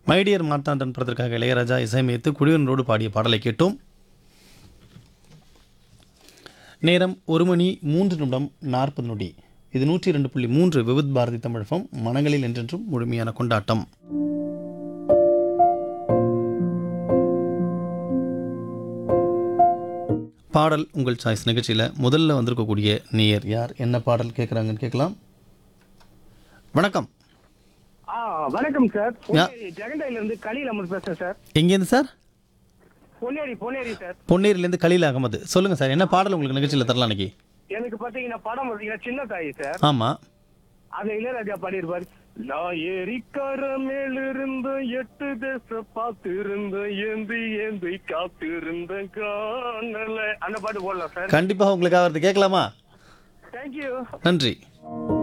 my dear Marthandan படத்திற்காக இளையராஜா இசையமைத்து குடியனரோடு பாடிய பாடலை கேட்டோம் நேரம் ஒரு மணி மூன்று நிமிடம் நாற்பது நொடி இது நூற்றி இரண்டு புள்ளி மூன்று விவித் பாரதி தமிழகம் மனங்களில் என்றென்றும் முழுமையான கொண்டாட்டம் பாடல் உங்கள் சாய்ஸ் நிகழ்ச்சியில் முதல்ல வந்திருக்கக்கூடிய நேயர் யார் என்ன பாடல் கேட்குறாங்கன்னு கேட்கலாம் வணக்கம் ஆ வணக்கம் சார் பொன்னேரி ஜெகண்டையில இருந்து கலீல் அமர் பேசுறேன் சார் எங்கேருந்து சார் பொன்னேரி பொன்னேரி சார் பொன்னேரிலேருந்து கலீல் அகமது சொல்லுங்கள் சார் என்ன பாடல் உங்களுக்கு நிகழ்ச்சியில் தரலாம் அன்னைக்கு எனக்கு பாத்தீங்கன்னா படம் பாத்தீங்கன்னா சின்ன தாய் சார் ஆமாம் அது இளையராஜா பாடியிருப்பாரு நான் ஏரிக்கர மேலிருந்த எட்டு தேச பார்த்திருந்த ஏந்தி ஏந்தி காத்திருந்த காணல அந்த பாட்டு போடலாம் சார் கண்டிப்பாக உங்களுக்காக வருது கேட்கலாமா தேங்க்யூ நன்றி